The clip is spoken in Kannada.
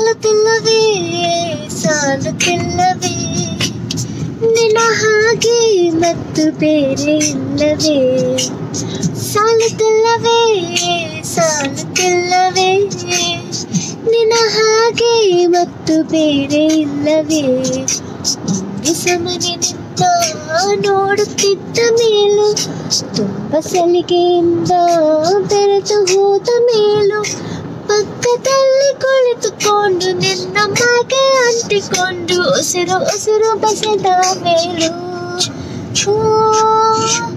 ಸಾಲುತ್ತಿಲ್ಲವೇ ಸಾಲುತ್ತಿಲ್ಲವೇ ನಿನ್ನ ಹಾಗೆ ಮತ್ತು ಬೇರೆ ಇಲ್ಲವೇ ಸಾಲುತ್ತಿಲ್ಲವೇ ಸಾಲುತ್ತಿಲ್ಲವೇ ನಿನ್ನ ಹಾಗೆ ಮತ್ತು ಬೇರೆ ಇಲ್ಲವೇ ಒಂದು ಸಮನಿನಿಂದ ನೋಡುತ್ತಿದ್ದ ಮೇಲೂ ತುಂಬ ಸಲಿಗೆಯಿಂದ ಬೆರೆತು ಹೋದ ಮೇಲೂ ಪಕ್ಕದಲ್ಲಿ ಕುಳಿತುಕೊಂಡು ನಿನ್ನ ಮಗೆ ಅಂಟಿಕೊಂಡು ಉಸಿರು ಉಸಿರು ಬಸೆದ ಮೇಲೂ ಓ